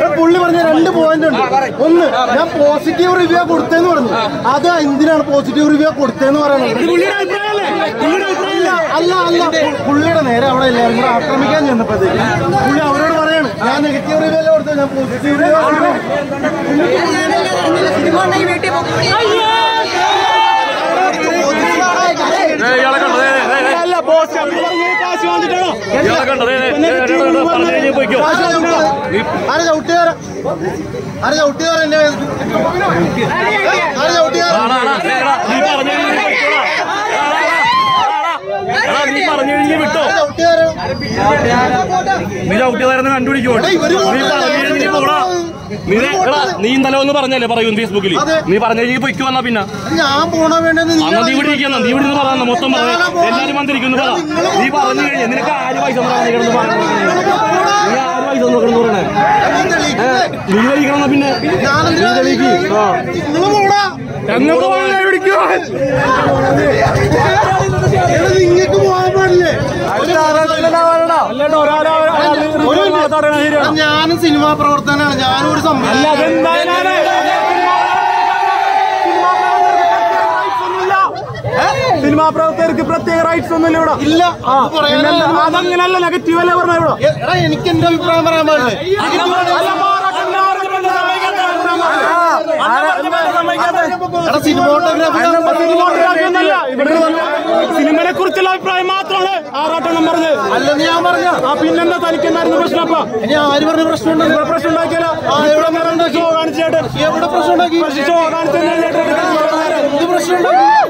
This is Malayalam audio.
പുള്ളി പറഞ്ഞ രണ്ട് പോയിന്റ് ഉണ്ട് ഒന്ന് ഞാൻ പോസിറ്റീവ് റിവ്യൂ കൊടുത്തേന്ന് പറഞ്ഞു അത് എന്തിനാണ് പോസിറ്റീവ് റിവ്യൂ കൊടുത്തേന്ന് പറയുന്നത് ഇല്ല, അല്ല അല്ല പു- പുള്ളിയുടെ നേരെ അവിടെ എല്ലാവരും കൂടെ ആക്രമിക്കാൻ ചെന്നപ്പോഴത്തേക്ക് പുള്ളി അവരോട് പറയാണ് ഞാൻ നെഗറ്റീവ് റിവ്യൂ അല്ല കൊടുത്തത് ഞാൻ പോസിറ്റീവ് റിവ്യൂ ഇയാളെ കണ്ടോ ദേ, ദേ, ദേ, ദേ. അല്ല ബോസ് കാശ് വാങ്ങിച്ചിട്ടാണോ ഇയാളെ കണ്ടോ ദേ, ദേ, ദേ, ദേ, ദേ, ദേ, പറഞ്ഞു കഴിഞ്ഞ് പോയിക്കോ ആരെ ചവിട്ടുകാരൻ ആരെ ചവിട്ടുകാരൻ എന്നെ ആരെ ചവിട്ടുകാരൻ ആടാ, ആടാ, ദേ, എടാ, നീ പറഞ്ഞു കഴിഞ്ഞ് പോയിക്കോടാ. എടാ, എടാ, നീ പറഞ്ഞു കഴിഞ്ഞ് വിട്ടോ ആരെ ചവിട്ടുകാരൻ നീ ചവിട്ടിയതായിരുന്നു കണ്ടുപിടിക്കോ എടാ, ഇവര് നീ പറഞ്ഞു കഴിഞ്ഞ് പോടാ നീ ദേ, എടാ നീ ഇന്നലെ ഒന്ന് പറഞ്ഞല്ലേ പറയൂ ഫേസ്ബുക്കിൽ അതെ. നീ പറഞ്ഞു കഴിഞ്ഞ് പൊയ്ക്കോ വന്നാ പിന്നെ ഞാൻ പോണ വേണ്ടെന്ന് നീ അന്ന് നീ ഇവിടെ ഇരിക്കുന്ന നീ ഇവിടെ നിന്ന് പറയാ മൊത്തം പറയാ എല്ലാരും വന്നിരിക്കുന്നു പറ നീ പറഞ്ഞു കഴിഞ്ഞ നിനക്ക് ആര് പൈസ തന്നതാ നീ കിടന്ന് പറഞ്ഞത്? നീ ആര് പൈസ നോക്കണം പറയണേ നീ തെളിയിക്കണേ. നീ കഴിക്കണം പിന്നെ ഞാനെന്തിനാ തെളിയിക്കുക? നിങ്ങള് പോടാ ഞങ്ങൾക്ക് പോകാൻ പിടിക്കോ എടാ, നിങ്ങക്ക് പോകാൻ പാടില്ലേ ഒരു മിനിറ്റ്. എടാ, ഞാനും സിനിമാ പ്രവർത്തനാണ് ഞാനും ഒരു സംഭവം സിനിമാ പ്രവർത്തകർക്ക് പ്രത്യേക റൈറ്റ്സ് ഒന്നുമില്ല ഇവിടെ ഇല്ല അത് പറയാനാണ് അതങ്ങനല്ല നെഗറ്റീവ് അല്ലേ പറഞ്ഞ ഇവിടെ എ- എടാ എനിക്ക് എന്റെ അഭിപ്രായം പറയാൻ പാടില്ലേ എടാ സിനിമോട്ടോഗ്രാഫി സിനിമയെ കുറിച്ചുള്ള അഭിപ്രായം മാത്രമാണ് ആറാട്ടെണ്ണം പറഞ്ഞത് അല്ലെന്ന് ഞാൻ പറഞ്ഞ ആ പിന്നെന്താ തനിക്കെന്തായിരുന്നു പ്രശ്നം അപ്പൊ ഇനി ആര് പറഞ്ഞ പ്രശ്നമുണ്ടെന്ന് ഇവിടെ പ്രശ്നം ഉണ്ടാക്കിയാലോ ആ, എവിടെ പ്രശ്നം ഉണ്ടാക്കി? ഷോ കാണിച്ചേട്ടൻ എവിടെ പ്രശ്നം ഉണ്ടാക്കി ഷോ കാണിച്ചു എന്ത് പ്രശ്നം ഉണ്ടാക്കി